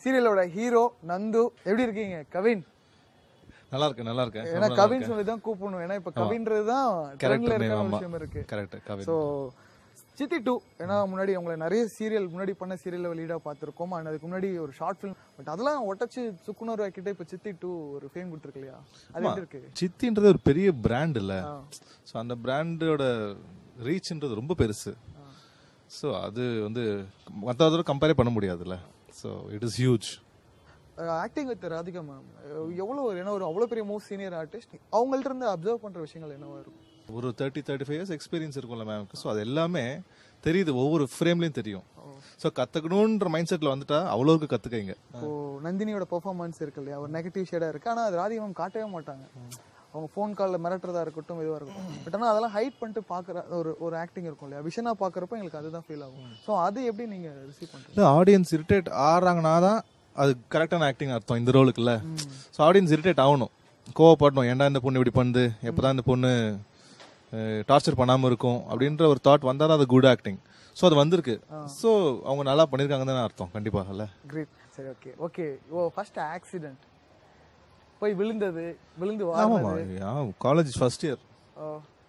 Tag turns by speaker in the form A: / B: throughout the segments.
A: சீரியலோட hero Nandu எப்படி இருக்கீங்க கவின்
B: நல்லா இருக்கு நல்லா இருக்கு
A: ஏன்னா கவின் சொல்லி தான் கூப்பிடணும் ஏன்னா இப்ப கவின்றது தான் ட்ரெண்ட்ல
B: கேரக்டர்
A: இருக்கிற
B: நேம் ஆமா
A: விஷயம் இருக்கு
B: கரெக்ட் கவின்
A: ஸோ சித்தி டூ ஏன்னா முன்னாடி உங்களை நிறைய சீரியல் முன்னாடி பண்ண சீரியல் லீடா பார்த்துருக்கோம் அண்ட் அதுக்கு முன்னாடி ஒரு ஷார்ட் ஃபிலிம் பட் அதெல்லாம் ஒட்டச்சு சுக்குனர் ஆக்கிட்டு இப்போ சித்தி டூ ஒரு ஃபேம் கொடுத்துருக்கு இல்லையா அது எப்படி இருக்கு
B: சித்தின்றது ஒரு பெரிய பிராண்ட் இல்ல ஸோ அந்த பிராண்டோட ரீச்ன்றது ரொம்ப பெருசு ஸோ அது வந்து மற்றதோட கம்பேரே பண்ண முடியாதுல்ல so it is huge
A: acting with Radhika ma'am எவ்வளோ ஒரு ஏன்னா ஒரு அவ்வளோ பெரிய மோஸ்ட் சீனியர் ஆர்டிஸ்ட் அவங்கள்ட்ட இருந்து அப்சர்வ் பண்ற விஷயங்கள் என்னவா இருக்கும்
B: ஒரு thirty thirty five years experience இருக்கும்ல மேம்க்கு ஸோ அது எல்லாமே தெரியுது ஒவ்வொரு ஃப்ரேம்லையும் தெரியும் ஸோ கற்றுக்கணுன்ற மைண்ட் செட்டில் வந்துட்டா அவ்வளோக்கு கற்றுக்கைங்க
A: இப்போ நந்தினியோட பெர்ஃபார்மன்ஸ் இருக்கு இல்லையா ஒரு நெகட்டிவ் ஷேடா இருக்கு ஆனா அது ராதிகா மேம் காட்டவே மாட்டாங்க அவங்க ஃபோன் காலில் மிரட்டுறதா இருக்கட்டும் இதுவாக இருக்கட்டும் பட் ஆனால் அதெல்லாம் ஹைட் பண்ணிட்டு பார்க்குற ஒரு ஒரு ஆக்டிங் இருக்கும் இல்லையா விஷனா பார்க்குறப்ப எங்களுக்கு அதுதான் ஃபீல் ஆகும் ஸோ அது எப்படி நீங்க ரிசீவ் பண்றீங்க
B: இல்லை ஆடியன்ஸ் இரிட்டேட் ஆடுறாங்கன்னா தான் அது கரெக்டான ஆக்டிங் அர்த்தம் இந்த ரோலுக்குல்ல ஸோ ஆடியன்ஸ் இரிட்டேட் ஆகணும் கோவப்படணும் ஏன்டா இந்த பொண்ணு இப்படி பண்ணுது எப்போதான் இந்த பொண்ணு டார்ச்சர் பண்ணாமல் இருக்கும் அப்படின்ற ஒரு தாட் வந்தால் தான் அது குட் ஆக்டிங் ஸோ அது வந்திருக்கு ஸோ அவங்க நல்லா பண்ணியிருக்காங்கன்னு தானே அர்த்தம் கண்டிப்பாக இல்ல
A: கிரேட் சரி okay okay oh first accident போய் விழுந்தது விழுந்து
B: ஆமாம்மா
A: வாழ்ந்தது
B: காலேஜ் ஃபர்ஸ்ட் இயர்
A: ஓ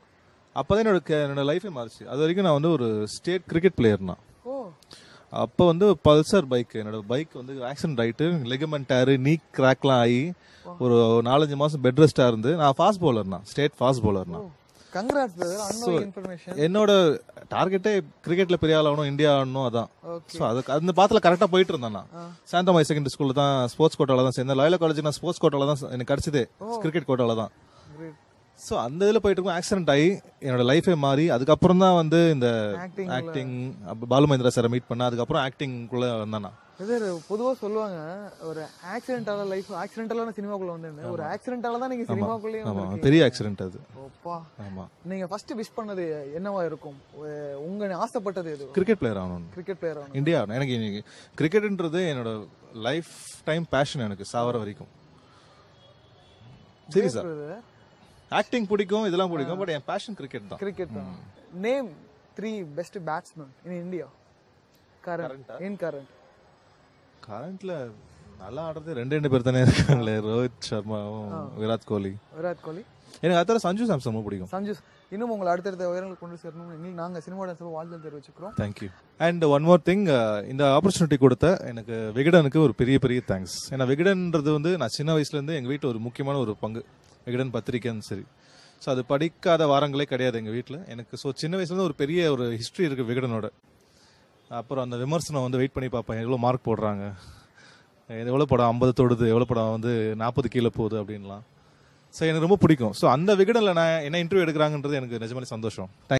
B: அப்போ தான் என்னோட கே- என்னோட லைஃபே மாறிச்சு அது வரைக்கும் நான் வந்து ஒரு ஸ்டேட் கிரிக்கெட் பிளேயர் தான்
A: ஓ
B: அப்போ வந்து பல்சர் பைக் என்னோட பைக் வந்து ஆக்சிடென்ட் ஆயிட்டு லெகமெண்ட் டயரு நீ கிராக்லாம் ஆகி ஒரு நாலஞ்சு மாசம் பெட் ரெஸ்டா இருந்து நான் ஃபாஸ்ட் பவுலர் தான் ஸ்டேட் ஃபாஸ்ட் பவுலர் தான்
A: கங்க்ராட்ஸ் பிரதர் அன்னோ இன்ஃபர்மேஷன்
B: என்னோட டார்கெட்டே கிரிக்கெட்ல பெரிய ஆள் ஆகணும் இந்தியா ஆடணும் அதான்
A: ஓகே
B: ஸோ அதுக்கு அந்த பாத்துல கரெக்டா போயிட்டு இருந்தேன் நான் சாந்தா மை செகண்டரி ஸ்கூல்ல தான் ஸ்போர்ட்ஸ் கோட்டால தான் சேர்ந்தேன் லாயலா காலேஜ் நான் ஸ்போர்ட்ஸ் கோட்டால தான் எனக்கு கிடைச்சதே கிரிக்கெட் கோட்டால தான்
A: கிரேட்
B: ஸோ அந்த இதில் போயிட்டு இருக்கும் ஆக்சிடென்ட் ஆகி என்னோட லைஃபே மாறி அதுக்கப்புறம் தான் வந்து இந்த
A: Acting
B: ஆக்டிங் பாலு மகேந்திரா சாரை மீட் பண்ண அதுக்கப்புறம் ஆக்டிங்குள்ள வந்தேன் நான்
A: பிரதர் பொதுவா சொல்லுவாங்க ஒரு ஆக்சிடென்டால லைஃப் ஆக்சிடென்டலான சினிமாக்குள்ள வந்தேன் ஒரு ஆக்சிடென்டால தான் நீங்க சினிமாக்குள்ளேயே
B: ஆமா
A: வந்திருக்கீங்க
B: பெரிய ஆக்சிடென்ட் அது
A: ஓப்பா
B: ஆமா
A: நீங்க ஃபர்ஸ்ட் விஷ் பண்ணது என்னவா இருக்கும் உ- உங்க ஆசைப்பட்டது எது
B: கிரிக்கெட் பிளேயர் ஆகணும்
A: கிரிக்கெட் பிளேயர் ஆகணும்
B: இந்தியா ஆகணும். எனக்கு இன்னைக்கு கிரிக்கெட்ன்றது என்னோட லைஃப் டைம் பேஷன் எனக்கு சாவர வரைக்கும் சீரியஸா ஆக்டிங் பிடிக்கும் இதெல்லாம் பிடிக்கும் பட் என் பேஷன் கிரிக்கெட் தான்
A: கிரிக்கெட் தான் name three best batsman in India current in current
B: கரண்ட்ல நல்லா ஆடுறது ரெண்டு ரெண்டு பேர் தானே இருக்காங்களே ரோஹித் சர்மாவும் விராட் கோலி
A: விராட் கோலி
B: எனக்கு அத்தர சஞ்சு சாம்சன் ரொம்ப பிடிக்கும்
A: சஞ்சு இன்னும் உங்களை அடுத்தடுத்த உயரங்களுக்கு கொண்டு சேரணும்னு எங்களுக்கு நாங்க சினிமா டான்ஸ் வாழ்த்து தெரிவிச்சுக்கிறோம்
B: thank you and one more thing இந்த ஆப்பர்ச்சுனிட்டி கொடுத்த எனக்கு விகடனுக்கு ஒரு பெரிய பெரிய தேங்க்ஸ் ஏன்னா விகடன்ன்றது வந்து நான் சின்ன வயசுல இருந்து எங்க வீட்டில் ஒரு முக்கியமான ஒரு பங்கு விகடன் பத்திரிக்கைன்னு சரி ஸோ அது படிக்காத வாரங்களே கிடையாது எங்க வீட்டில் எனக்கு ஸோ சின்ன வயசுல இருந்து ஒரு பெரிய ஒரு ஹிஸ்ட்ரி இருக்கு விகடனோட அப்புறம் அந்த விமர்சனம் வந்து வெயிட் பண்ணி பார்ப்பேன் எவ்வளோ மார்க் போடுறாங்க எவ்வளோ படம் ஐம்பது தொடுது எவ்வளோ படம் வந்து நாற்பது கீழே போகுது அப்படின்லாம் ஸோ எனக்கு ரொம்ப பிடிக்கும் ஸோ அந்த விகடனில் நான் என்ன இன்டர்வியூ எடுக்கிறாங்கன்றது எனக்கு நிஜமாலே சந்தோஷம்